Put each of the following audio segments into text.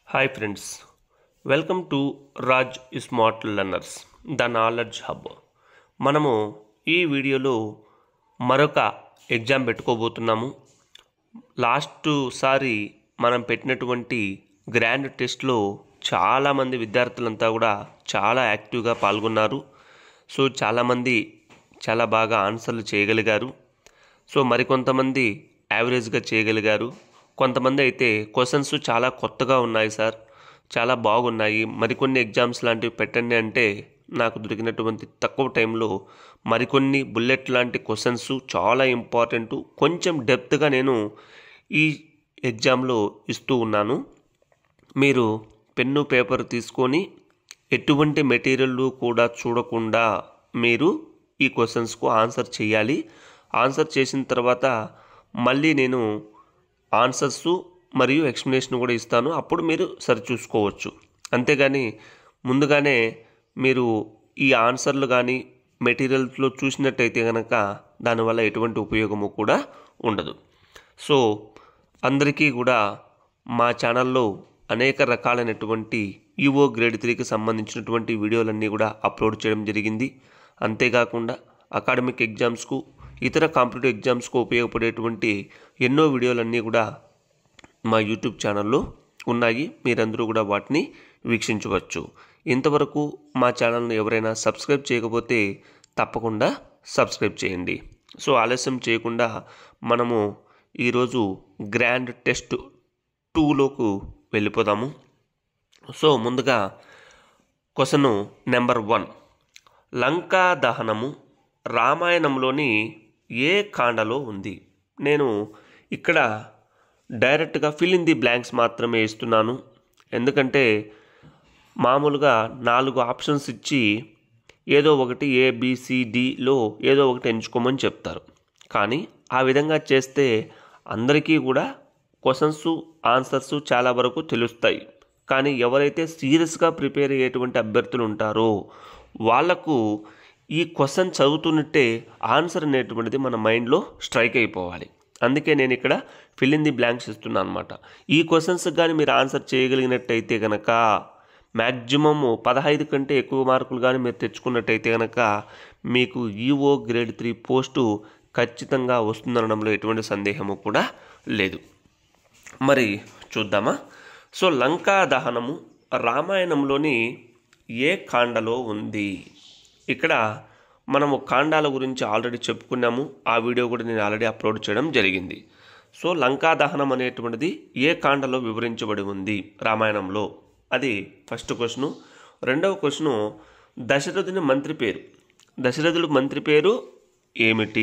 hi friends welcome to Raj smart learners the knowledge hub మనము ఈ వీడియోలో మరొక ఎగ్జామ్ పెట్టుకోబోతున్నాము లాస్ట్ సారి మనం పెట్టినటువంటి గ్రాండ్ టెస్ట్లో చాలామంది విద్యార్థులంతా కూడా చాలా యాక్టివ్గా పాల్గొన్నారు సో చాలామంది చాలా బాగా ఆన్సర్లు చేయగలిగారు సో మరికొంతమంది యావరేజ్గా చేయగలిగారు కొంతమంది అయితే క్వశ్చన్స్ చాలా కొత్తగా ఉన్నాయి సార్ చాలా బాగున్నాయి మరికొన్ని ఎగ్జామ్స్ లాంటివి పెట్టండి అంటే నాకు దొరికినటువంటి తక్కువ టైంలో మరికొన్ని బుల్లెట్ లాంటి క్వశ్చన్స్ చాలా ఇంపార్టెంట్ కొంచెం డెప్త్గా నేను ఈ ఎగ్జామ్లో ఇస్తూ ఉన్నాను మీరు పెన్ను పేపర్ తీసుకొని ఎటువంటి మెటీరియల్ కూడా చూడకుండా మీరు ఈ క్వశ్చన్స్కు ఆన్సర్ చేయాలి ఆన్సర్ చేసిన తర్వాత మళ్ళీ నేను ఆన్సర్స్ మరియు ఎక్స్ప్లెనేషన్ కూడా ఇస్తాను అప్పుడు మీరు సరి చూసుకోవచ్చు అంతేగాని ముందుగానే మీరు ఈ ఆన్సర్లు కానీ మెటీరియల్స్లో చూసినట్టయితే కనుక దానివల్ల ఎటువంటి ఉపయోగము కూడా ఉండదు సో అందరికీ కూడా మా ఛానల్లో అనేక రకాలైనటువంటి ఈవో గ్రేడ్ త్రీకి సంబంధించినటువంటి వీడియోలన్నీ కూడా అప్లోడ్ చేయడం జరిగింది అంతేకాకుండా అకాడమిక్ ఎగ్జామ్స్కు ఇతర కాంపిటేటివ్ ఎగ్జామ్స్కు ఉపయోగపడేటువంటి ఎన్నో వీడియోలన్నీ కూడా మా యూట్యూబ్ ఛానల్లో ఉన్నాయి మీరందరూ కూడా వాటిని వీక్షించవచ్చు ఇంతవరకు మా ఛానల్ని ఎవరైనా సబ్స్క్రైబ్ చేయకపోతే తప్పకుండా సబ్స్క్రైబ్ చేయండి సో ఆలస్యం చేయకుండా మనము ఈరోజు గ్రాండ్ టెస్ట్ టూలోకి వెళ్ళిపోదాము సో ముందుగా క్వశ్చన్ నెంబర్ వన్ లంకా దహనము రామాయణంలోని ఏ కాండలో ఉంది నేను ఇక్కడ డైరెక్ట్గా ఫిల్ ఇన్ ది బ్లాంక్స్ మాత్రమే ఇస్తున్నాను ఎందుకంటే మామూలుగా నాలుగు ఆప్షన్స్ ఇచ్చి ఏదో ఒకటి ఏబిసిడిలో ఏదో ఒకటి ఎంచుకోమని చెప్తారు కానీ ఆ విధంగా చేస్తే అందరికీ కూడా క్వశ్చన్స్ ఆన్సర్స్ చాలా వరకు తెలుస్తాయి కానీ ఎవరైతే సీరియస్గా ప్రిపేర్ అయ్యేటువంటి అభ్యర్థులు ఉంటారో వాళ్లకు ఈ క్వశ్చన్ చదువుతున్నట్టే ఆన్సర్ అనేటువంటిది మన మైండ్లో స్ట్రైక్ అయిపోవాలి అందుకే నేను ఇక్కడ ఫిల్ ఇన్ ది బ్లాంక్స్ ఇస్తున్నాను అనమాట ఈ క్వశ్చన్స్ కానీ మీరు ఆన్సర్ చేయగలిగినట్టయితే కనుక మ్యాక్సిమమ్ పదహైదు కంటే ఎక్కువ మార్కులు కానీ మీరు తెచ్చుకున్నట్టయితే కనుక మీకు ఈఓ గ్రేడ్ త్రీ పోస్టు ఖచ్చితంగా వస్తుందనడంలో ఎటువంటి సందేహము కూడా లేదు మరి చూద్దామా సో లంకా దహనము రామాయణంలోని ఏ కాండలో ఉంది ఇక్కడ మనము కాండాల గురించి ఆల్రెడీ చెప్పుకున్నాము ఆ వీడియో కూడా నేను ఆల్రెడీ అప్లోడ్ చేయడం జరిగింది సో లంకా దహనం అనేటువంటిది ఏ కాండలో వివరించబడి ఉంది రామాయణంలో అది ఫస్ట్ క్వశ్చను రెండవ క్వశ్చను దశరథుని మంత్రి పేరు దశరథుడు మంత్రి పేరు ఏమిటి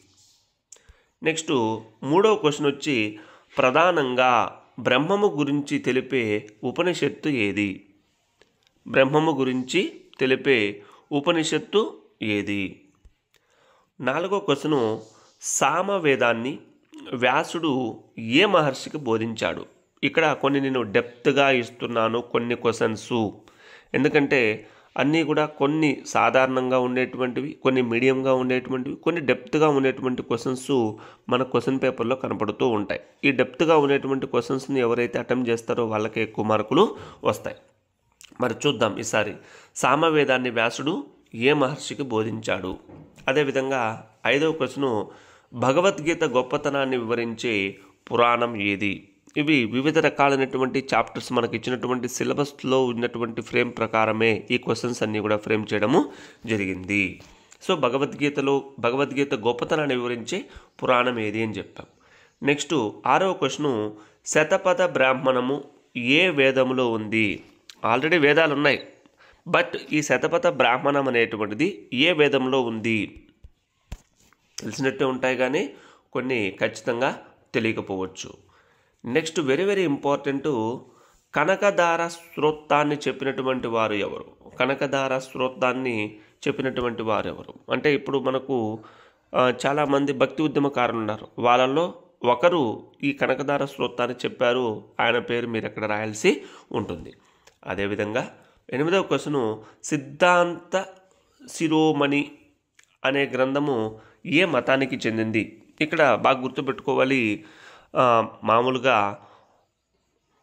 నెక్స్ట్ మూడవ క్వశ్చన్ వచ్చి ప్రధానంగా బ్రహ్మము గురించి తెలిపే ఉపనిషత్తు ఏది బ్రహ్మము గురించి తెలిపే ఉపనిషత్తు ఏది నాలుగో క్వశ్చను సామవేదాన్ని వ్యాసుడు ఏ మహర్షికి బోధించాడు ఇక్కడ కొన్ని నేను డెప్త్గా ఇస్తున్నాను కొన్ని క్వశ్చన్స్ ఎందుకంటే అన్నీ కూడా కొన్ని సాధారణంగా ఉండేటువంటివి కొన్ని మీడియంగా ఉండేటువంటివి కొన్ని డెప్త్గా ఉండేటువంటి క్వశ్చన్స్ మన క్వశ్చన్ పేపర్లో కనపడుతూ ఉంటాయి ఈ డెప్త్గా ఉండేటువంటి క్వశ్చన్స్ని ఎవరైతే అటెంప్ట్ చేస్తారో వాళ్ళకి ఎక్కువ మార్కులు వస్తాయి మరి చూద్దాం ఈసారి సామవేదాన్ని వ్యాసుడు ఏ మహర్షికి బోధించాడు అదేవిధంగా ఐదవ క్వశ్చను భగవద్గీత గొప్పతనాన్ని వివరించే పురాణం ఏది ఇవి వివిధ రకాలైనటువంటి చాప్టర్స్ మనకి ఇచ్చినటువంటి సిలబస్లో ఉన్నటువంటి ఫ్రేమ్ ప్రకారమే ఈ క్వశ్చన్స్ అన్నీ కూడా ఫ్రేమ్ చేయడము జరిగింది సో భగవద్గీతలో భగవద్గీత గొప్పతనాన్ని వివరించే పురాణం ఏది అని చెప్పాం నెక్స్ట్ ఆరవ క్వశ్చను శతపథ బ్రాహ్మణము ఏ వేదములో ఉంది ఆల్రెడీ వేదాలు ఉన్నాయి బట్ ఈ శతపథ బ్రాహ్మణం అనేటువంటిది ఏ వేదంలో ఉంది తెలిసినట్టే ఉంటాయి కానీ కొన్ని ఖచ్చితంగా తెలియకపోవచ్చు next very very important Kanakadhara స్తోత్రాన్ని చెప్పినటువంటి వారు ఎవరు కనకదార స్తోత్రాన్ని చెప్పినటువంటి వారు ఎవరు అంటే ఇప్పుడు మనకు చాలామంది భక్తి ఉద్యమకారులు ఉన్నారు వాళ్ళల్లో ఒకరు ఈ కనకదార స్తోత్రాన్ని చెప్పారు ఆయన పేరు మీరు ఎక్కడ రాయాల్సి ఉంటుంది అదేవిధంగా ఎనిమిదవ క్వశ్చను సిద్ధాంత శిరోమణి అనే గ్రంథము ఏ మతానికి చెందింది ఇక్కడ బాగా గుర్తుపెట్టుకోవాలి మామూలుగా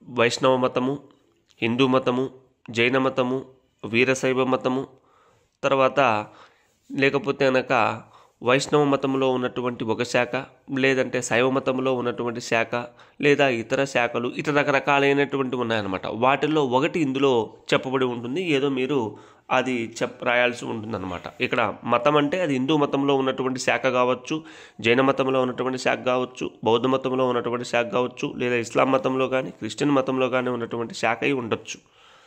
వైష్ణవ మతము హిందూ మతము జైన మతము వీరశైవ మతము తర్వాత లేకపోతే కనుక వైష్ణవ మతంలో ఉన్నటువంటి ఒక శాఖ లేదంటే శైవ మతంలో ఉన్నటువంటి శాఖ లేదా ఇతర శాఖలు ఇతర రకరకాలైనటువంటి ఉన్నాయన్నమాట వాటిల్లో ఒకటి ఇందులో చెప్పబడి ఉంటుంది ఏదో మీరు అది చెప్ రాయాల్సి ఉంటుందన్నమాట ఇక్కడ మతం అంటే అది హిందూ మతంలో ఉన్నటువంటి శాఖ కావచ్చు జైన మతంలో ఉన్నటువంటి శాఖ కావచ్చు బౌద్ధ మతంలో ఉన్నటువంటి శాఖ కావచ్చు లేదా ఇస్లాం మతంలో కానీ క్రిస్టియన్ మతంలో కానీ ఉన్నటువంటి శాఖ అయి ఉండొచ్చు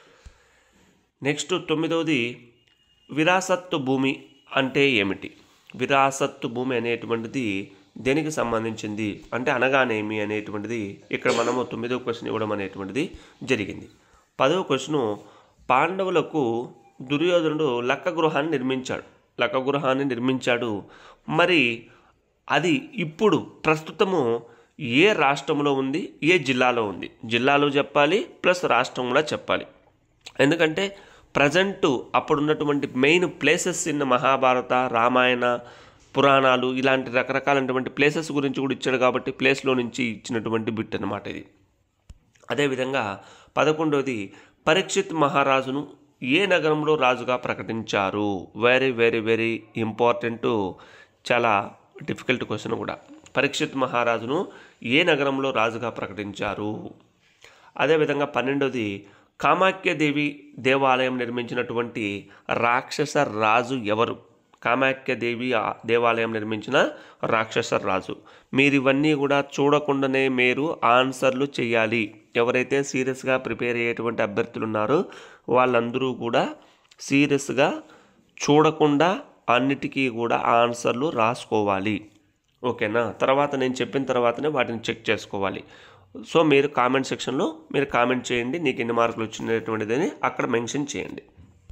నెక్స్ట్ తొమ్మిదవది విరాసత్తు భూమి అంటే ఏమిటి విరాసత్తు భూమి అనేటువంటిది దేనికి సంబంధించింది అంటే అనగానేమి అనేటువంటిది ఇక్కడ మనము తొమ్మిదవ క్వశ్చన్ ఇవ్వడం అనేటువంటిది జరిగింది పదవ క్వశ్చను పాండవులకు దుర్యోధనుడు లక్క గృహాన్ని నిర్మించాడు లక్క గృహాన్ని నిర్మించాడు మరి అది ఇప్పుడు ప్రస్తుతము ఏ రాష్ట్రంలో ఉంది ఏ జిల్లాలో ఉంది జిల్లాలో చెప్పాలి ప్లస్ రాష్ట్రం కూడా చెప్పాలి ఎందుకంటే ప్రజెంట్ అప్పుడున్నటువంటి main places in Mahabharata Ramayana పురాణాలు ఇలాంటి రకరకాలైనటువంటి ప్లేసెస్ గురించి కూడా ఇచ్చాడు కాబట్టి ప్లేస్లో నుంచి ఇచ్చినటువంటి బిట్ అనమాట ఇది అదేవిధంగా పదకొండవది పరీక్షిత్ మహారాజును ఏ నగరంలో రాజుగా ప్రకటించారు వెరీ వెరీ వెరీ ఇంపార్టెంట్ చాలా డిఫికల్ట్ క్వశ్చన్ కూడా పరీక్షిత్ మహారాజును ఏ నగరంలో రాజుగా ప్రకటించారు అదేవిధంగా పన్నెండవది కామాఖ్యదేవి దేవాలయం నిర్మించినటువంటి రాక్షస రాజు ఎవరు కామాఖ్యదేవి ఆ దేవాలయం నిర్మించిన రాక్షస రాజు మీరు ఇవన్నీ కూడా చూడకుండానే మీరు ఆన్సర్లు చేయాలి ఎవరైతే సీరియస్గా ప్రిపేర్ అయ్యేటువంటి అభ్యర్థులు ఉన్నారో వాళ్ళందరూ కూడా సీరియస్గా చూడకుండా అన్నిటికీ కూడా ఆన్సర్లు రాసుకోవాలి ఓకేనా తర్వాత నేను చెప్పిన తర్వాతనే వాటిని చెక్ చేసుకోవాలి సో మీరు కామెంట్ సెక్షన్లో మీరు కామెంట్ చేయండి నీకు ఎన్ని మార్కులు వచ్చినటువంటిదని అక్కడ మెన్షన్ చేయండి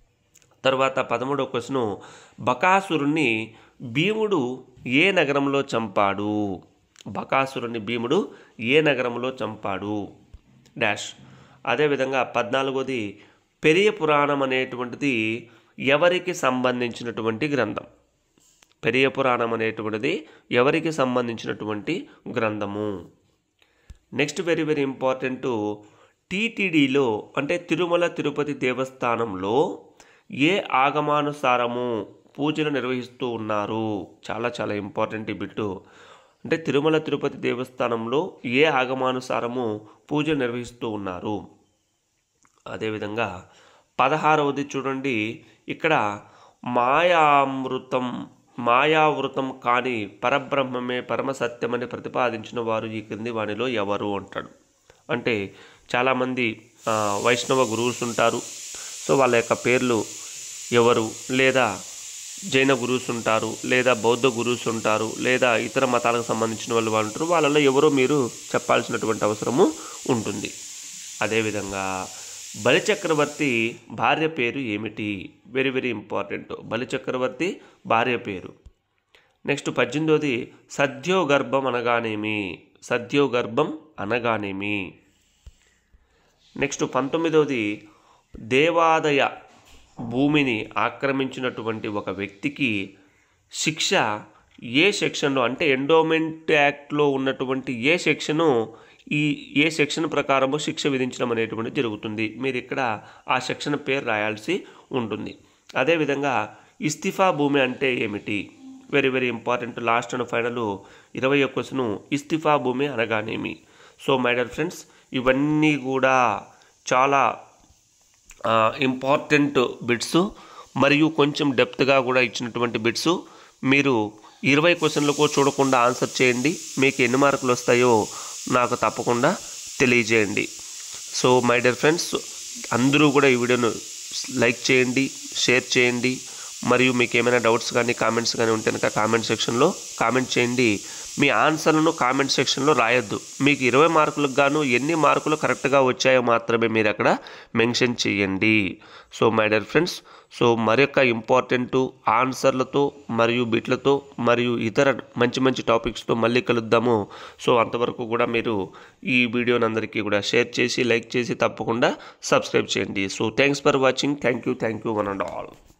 తర్వాత పదమూడవ క్వశ్చను బకాసురుణ్ణి భీముడు ఏ నగరంలో చంపాడు బకాసురుని భీముడు ఏ నగరంలో చంపాడు డాష్ అదేవిధంగా పద్నాలుగోది పెరియ పురాణం అనేటువంటిది ఎవరికి సంబంధించినటువంటి గ్రంథం పెరియ పురాణం అనేటువంటిది ఎవరికి సంబంధించినటువంటి గ్రంథము నెక్స్ట్ వెరీ వెరీ ఇంపార్టెంట్ టీటీడీలో అంటే తిరుమల తిరుపతి దేవస్థానంలో ఏ ఆగమానుసారము పూజలు నిర్వహిస్తూ ఉన్నారు చాలా చాలా ఇంపార్టెంట్ ఈ బిట్టు అంటే తిరుమల తిరుపతి దేవస్థానంలో ఏ ఆగమానుసారము పూజలు నిర్వహిస్తూ ఉన్నారు అదేవిధంగా పదహారవది చూడండి ఇక్కడ మాయామృతం మాయావృతం కాని పరబ్రహ్మమే పరమ సత్యమని ప్రతిపాదించిన వారు ఈ క్రింది వానిలో ఎవరు అంటాడు అంటే చాలామంది ఆ, వైష్ణవ గురువుస్ ఉంటారు సో వాళ్ళ యొక్క పేర్లు ఎవరు లేదా జైన గురువుస్ ఉంటారు లేదా బౌద్ధ గురువుస్ ఉంటారు లేదా ఇతర మతాలకు సంబంధించిన వాళ్ళు వాళ్ళు ఉంటారు వాళ్ళలో ఎవరో మీరు చెప్పాల్సినటువంటి అవసరము ఉంటుంది అదేవిధంగా బలిచక్రవర్తి భార్య పేరు ఏమిటి వెరీ వెరీ ఇంపార్టెంట్ బలిచక్రవర్తి భార్య పేరు నెక్స్ట్ పద్దెనిమిదోది సద్యోగర్భం అనగానేమి సద్యోగర్భం అనగానేమి నెక్స్ట్ పంతొమ్మిదవది దేవాదయ భూమిని ఆక్రమించినటువంటి ఒక వ్యక్తికి శిక్ష ఏ సెక్షన్లో అంటే ఎండోమెంట్ యాక్ట్లో ఉన్నటువంటి ఏ సెక్షను ఈ ఏ సెక్షన్ ప్రకారము శిక్ష విధించడం అనేటువంటి జరుగుతుంది మీరు ఇక్కడ ఆ సెక్షన్ పేరు రాయాల్సి ఉంటుంది అదేవిధంగా ఇస్తిఫా భూమి అంటే ఏమిటి very very important last and final ఇరవై క్వశ్చను ఇస్తిఫా భూమి అనగానేమి సో మై డియర్ ఫ్రెండ్స్ ఇవన్నీ కూడా చాలా ఇంపార్టెంట్ బిట్స్ మరియు కొంచెం డెప్త్గా కూడా ఇచ్చినటువంటి బిట్స్ మీరు ఇరవై క్వశ్చన్లకు చూడకుండా ఆన్సర్ చేయండి మీకు ఎన్ని మార్కులు వస్తాయో నాకు తప్పకుండా తెలియజేయండి సో మై డియర్ ఫ్రెండ్స్ అందరూ కూడా ఈ వీడియోను లైక్ చేయండి షేర్ చేయండి మరియు మీకు ఏమైనా డౌట్స్ కానీ కామెంట్స్ కానీ ఉంటే కనుక కామెంట్ సెక్షన్లో కామెంట్ చేయండి మీ ఆన్సర్లను కామెంట్ సెక్షన్లో రాయొద్దు మీకు ఇరవై మార్కులకు గాను ఎన్ని మార్కులు కరెక్ట్గా వచ్చాయో మాత్రమే మీరు అక్కడ మెన్షన్ చేయండి so my dear friends so మరొక ఇంపార్టెంట్ ఆన్సర్లతో మరియు బిట్లతో మరియు ఇతర మంచి మంచి టాపిక్స్తో మళ్ళీ కలుద్దాము సో అంతవరకు కూడా మీరు ఈ వీడియోని అందరికీ కూడా షేర్ చేసి లైక్ చేసి తప్పకుండా సబ్స్క్రైబ్ చేయండి so thanks for watching thank you thank you one and all